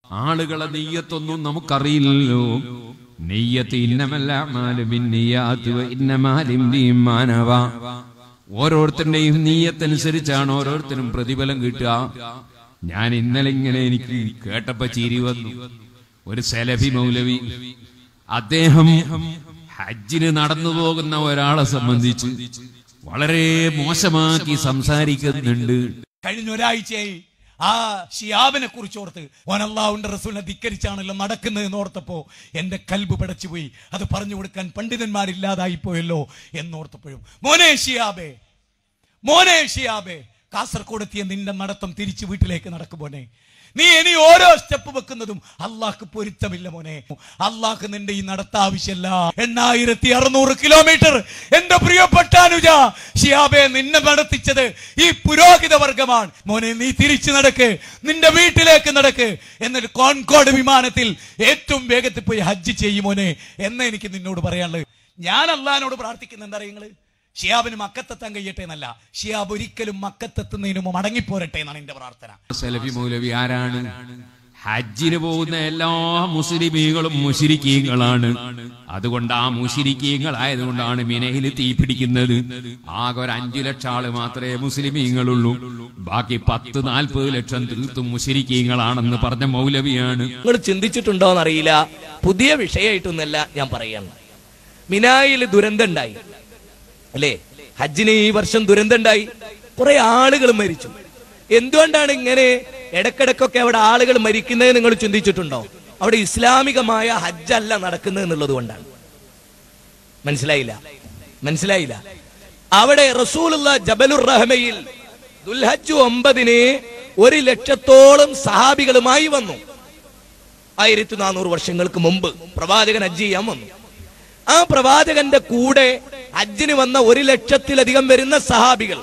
ആളുകളെ നെയ്യത്തൊന്നും നമുക്കറിയില്ലല്ലോ നെയ്യത്ത് ഇന്നമല്ല ഓരോരുത്തരുടെയും നീയത്തനുസരിച്ചാണ് ഓരോരുത്തരും പ്രതിഫലം കിട്ടുക ഞാൻ ഇന്നലെ ഇങ്ങനെ എനിക്ക് കേട്ടപ്പോ ചിരി വന്നു ഒരു സെലഫി മൗലവി അദ്ദേഹം ഹജ്ജിന് നടന്നു പോകുന്ന ഒരാളെ സംബന്ധിച്ച് വളരെ മോശമാക്കി സംസാരിക്കുന്നുണ്ട് കഴിഞ്ഞ ഒരാഴ്ചയായി ആ ഷിയാബിനെ കുറിച്ച് ഓർത്ത് ഓനല്ലാവുണ്ട് റസൂലിനെ ധിക്കരിച്ചാണല്ലോ നടക്കുന്നത് എന്ന് ഓർത്തപ്പോ എന്റെ കൽബ് പടച്ചുപോയി അത് പറഞ്ഞു കൊടുക്കാൻ പണ്ഡിതന്മാരില്ലാതായി പോയല്ലോ എന്നോർത്തപ്പോഴും മോനെ ഷിയാബേ മോനെ ഷിയാബേ കാസർഗോഡ് എത്തിയ നിന്റെ നടത്തം തിരിച്ചു വീട്ടിലേക്ക് നടക്കും മോനെ നീ ഇനി ഓരോ സ്റ്റെപ്പ് വെക്കുന്നതും അള്ളാഹ്ക്ക് പൊരുത്തമില്ല മോനെ അള്ളാഹ്ക്ക് നിന്റെ ഈ നടത്ത ആവശ്യമല്ല എണ്ണായിരത്തി അറുന്നൂറ് കിലോമീറ്റർ എന്റെ പ്രിയപ്പെട്ട അനുജ ഷിയാബെ നിന്നെ നടത്തിച്ചത് ഈ പുരോഹിത വർഗമാണ് മോനെ നീ തിരിച്ചു നടക്ക് നിന്റെ വീട്ടിലേക്ക് നടക്ക് എന്നിട്ട് കോൺകോട് വിമാനത്തിൽ ഏറ്റവും വേഗത്തിൽ പോയി ഹജ്ജ് ചെയ്യും മോനെ എന്ന് എനിക്ക് നിന്നോട് പറയാനുള്ളത് ഞാൻ അള്ളഹാനോട് പ്രാർത്ഥിക്കുന്ന എന്താ നിങ്ങള് ഷിയാബിന് മക്കത്തെത്താൻ കഴിയട്ടെ എന്നല്ല ഷിയാബ് ഒരിക്കലും മക്കത്തെത്തുന്നതിന് മുമ്പ് മടങ്ങിപ്പോരട്ടെ എന്നാണ് എന്റെ പ്രാർത്ഥന സലഫി മൗലവി ആരാണ് ഹജ്ജിന് പോകുന്ന എല്ലാ മുസ്ലിമീങ്ങളും മുഷിരിക്കീങ്ങളാണ് അതുകൊണ്ട് ആ മുഷിരിക്കീങ്ങളായതുകൊണ്ടാണ് മിനയിൽ തീ പിടിക്കുന്നത് ആകെ ഒരു അഞ്ചു ലക്ഷം ആള് മാത്രമേ മുസ്ലിമീങ്ങളുള്ളൂ ബാക്കി പത്ത് നാൽപ്പത് ലക്ഷം തീർത്തും മുഷിരിക്കീങ്ങളാണെന്ന് പറഞ്ഞ മൗലവിയാണ് നിങ്ങൾ ചിന്തിച്ചിട്ടുണ്ടോ എന്നറിയില്ല പുതിയ വിഷയമായിട്ടൊന്നല്ല ഞാൻ പറയാണ് മിനായിൽ ദുരന്തം ഉണ്ടായി അല്ലേ ഹജ്ജിന് ഈ വർഷം ദുരന്തം ഉണ്ടായി കുറെ ആളുകൾ മരിച്ചു എന്തുകൊണ്ടാണ് ഇങ്ങനെ ഇടക്കിടക്കൊക്കെ അവിടെ ആളുകൾ മരിക്കുന്നത് നിങ്ങൾ ചിന്തിച്ചിട്ടുണ്ടോ അവിടെ ഇസ്ലാമികമായ ഹജ്ജല്ല നടക്കുന്നത് എന്നുള്ളത് കൊണ്ടാണ് മനസ്സിലായില്ല മനസ്സിലായില്ല അവിടെ റസൂലുള്ള ജബലുർ റഹ്മയിൽ ദുൽഹജ്ജ് ഒമ്പതിന് ഒരു ലക്ഷത്തോളം സഹാബികളുമായി വന്നു ആയിരത്തി നാനൂറ് വർഷങ്ങൾക്ക് മുമ്പ് പ്രവാചകൻ ഹജ്ജ് ചെയ്യാൻ വന്നു ആ പ്രവാചകന്റെ കൂടെ ഹജ്ജിന് വന്ന ഒരു ലക്ഷത്തിലധികം വരുന്ന സഹാബികൾ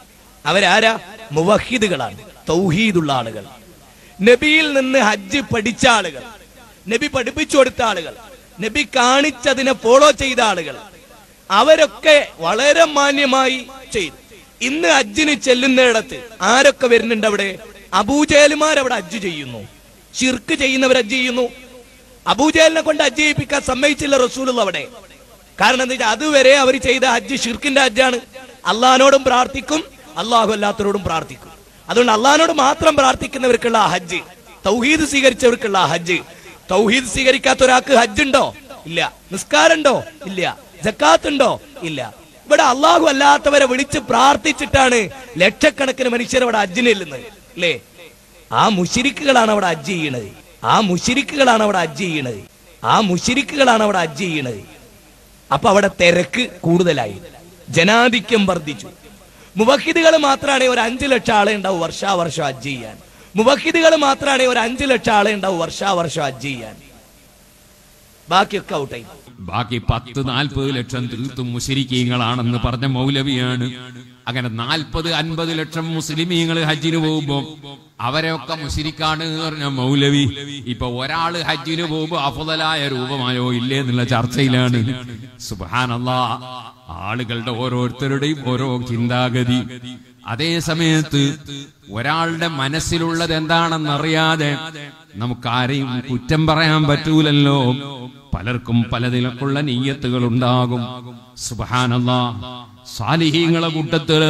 അവരാരാ മുവഹിദുകളാണ് തൗഹീദുള്ള ആളുകൾ നബിയിൽ നിന്ന് ഹജ്ജ് പഠിച്ച ആളുകൾ നബി പഠിപ്പിച്ചു കൊടുത്ത ആളുകൾ നബി കാണിച്ചതിനെ ഫോളോ ചെയ്ത ആളുകൾ അവരൊക്കെ വളരെ മാന്യമായി ചെയ്തു ഇന്ന് ഹജ്ജിന് ചെല്ലുന്നിടത്ത് ആരൊക്കെ വരുന്നുണ്ട് അവിടെ അബൂജേലുമാർ അവിടെ ഹജ്ജ് ചെയ്യുന്നു ഷിർക്ക് ചെയ്യുന്നവർ ഹജ്ജ് ചെയ്യുന്നു അബൂജേലിനെ കൊണ്ട് ഹജ്ജ് ചെയ്യിപ്പിക്കാൻ സമ്മതിച്ചില്ല റസൂലുള്ള അവിടെ കാരണം എന്താ വെച്ചാൽ അതുവരെ അവർ ചെയ്ത ഹജ്ജ് ഷിർക്കിന്റെ ഹജ്ജാണ് അള്ളഹാനോടും പ്രാർത്ഥിക്കും അള്ളാഹു അല്ലാത്തവരോടും പ്രാർത്ഥിക്കും അതുകൊണ്ട് അള്ളഹാനോട് മാത്രം പ്രാർത്ഥിക്കുന്നവർക്കുള്ള ആ ഹജ്ജ് തൗഹീദ് സ്വീകരിച്ചവർക്കുള്ള ആ ഹജ്ജ് തൗഹീദ് സ്വീകരിക്കാത്ത ഒരാൾക്ക് ഹജ്ജ് ഉണ്ടോ ഇല്ല നിസ്കാരമുണ്ടോ ഇല്ല ജക്കാത്ത് ഉണ്ടോ ഇല്ല ഇവിടെ അള്ളാഹു അല്ലാത്തവരെ വിളിച്ച് പ്രാർത്ഥിച്ചിട്ടാണ് ലക്ഷക്കണക്കിന് മനുഷ്യർ അവിടെ ഹജ്ജിന് ചെല്ലുന്നത് അല്ലേ ആ മുഷിരിക്കുകളാണ് അവിടെ ഹജ്ജ് ചെയ്യണത് ആ മുഷിരിക്കുകളാണ് അവിടെ ഹജ്ജ് ചെയ്യണത് ആ മുഷിരിക്കുകളാണ് അവിടെ ഹജ്ജ് ചെയ്യണത് അപ്പൊ അവിടെ തിരക്ക് കൂടുതലായി ജനാധിക്യം വർദ്ധിച്ചു മുവഹിദുകൾ മാത്രമാണ് ഒരു അഞ്ചു ലക്ഷം ആളെ ഉണ്ടാവും വർഷാവർഷം ഹജ്ജ് ചെയ്യാൻ മുവഹിദുകൾ മാത്രമാണ് ഒരു അഞ്ചു ലക്ഷം ആളെ ഉണ്ടാവും വർഷാവർഷം ഹജ്ജ് ചെയ്യാൻ ബാക്കിയൊക്കെ ഔട്ടായി ബാക്കി പത്ത് നാൽപ്പത് ലക്ഷം തീർത്തും മുസ്ലിക്കീങ്ങളാണെന്ന് പറഞ്ഞ മൗലവിയാണ് അങ്ങനെ നാൽപ്പത് അൻപത് ലക്ഷം മുസ്ലിമീങ്ങൾ ഹജ്ജിന് പോകുമ്പോ അവരെയൊക്കെ മുഷിരിക്കാണ് എന്ന് പറഞ്ഞ മൗലവി ഇപ്പൊ ഒരാള് ഹജ്ജിന് പോകുമ്പോ അഫുതലായ രൂപമായോ ഇല്ലേ എന്നുള്ള ചർച്ചയിലാണ് സുബാനല്ലാ ആളുകളുടെ ഓരോരുത്തരുടെയും ഓരോ ചിന്താഗതി അതേ സമയത്ത് ഒരാളുടെ മനസ്സിലുള്ളത് എന്താണെന്നറിയാതെ നമുക്കാരെയും കുറ്റം പറയാൻ പറ്റൂലല്ലോ പലർക്കും പലതിലൊക്കെയുള്ള നീയത്തുകൾ ഉണ്ടാകും സുബഹാനല്ലാ സാലിഹീങ്ങളെ കൂട്ടത്തില്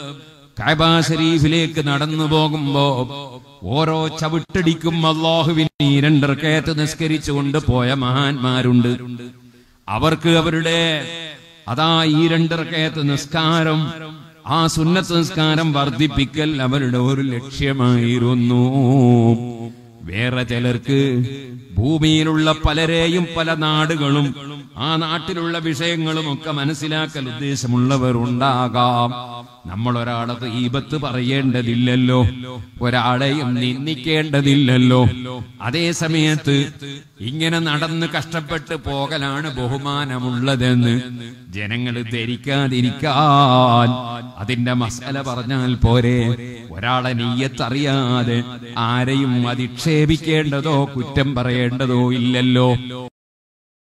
കഅബ ശരീഫിലേക്ക് നടന്നു പോകുമ്പോ ഓരോ ചവിട്ടടിക്കും അള്ളാഹുവിന് ഈ രണ്ടർക്കയത്ത് നിസ്കരിച്ചുകൊണ്ട് പോയ മഹാന്മാരുണ്ട് അവർക്ക് അവരുടെ അതാ ഈ രണ്ടർക്കയത്ത് നിസ്കാരം ആ സുന്നത്ത് നിസ്കാരം വർദ്ധിപ്പിക്കൽ അവരുടെ ഒരു ലക്ഷ്യമായിരുന്നു വേറെ ചിലർക്ക് ഭൂമിയിലുള്ള പലരെയും പല നാടുകളും ആ നാട്ടിലുള്ള വിഷയങ്ങളും ഒക്കെ മനസ്സിലാക്കൽ ഉദ്ദേശമുള്ളവർ ഉണ്ടാകാം നമ്മൾ ഒരാളെ ഈപത്ത് പറയേണ്ടതില്ലല്ലോ ഒരാളെയും നിന്ദിക്കേണ്ടതില്ലല്ലോ അതേ സമയത്ത് ഇങ്ങനെ നടന്ന് കഷ്ടപ്പെട്ട് പോകലാണ് ബഹുമാനമുള്ളതെന്ന് ജനങ്ങൾ ധരിക്കാതിരിക്കാൻ അതിന്റെ മസാല പറഞ്ഞാൽ പോരെ ഒരാളെ നെയ്യത്തറിയാതെ ആരെയും അധിക്ഷേപിക്കേണ്ടതോ കുറ്റം പറയേണ്ടതോ ഇല്ലല്ലോ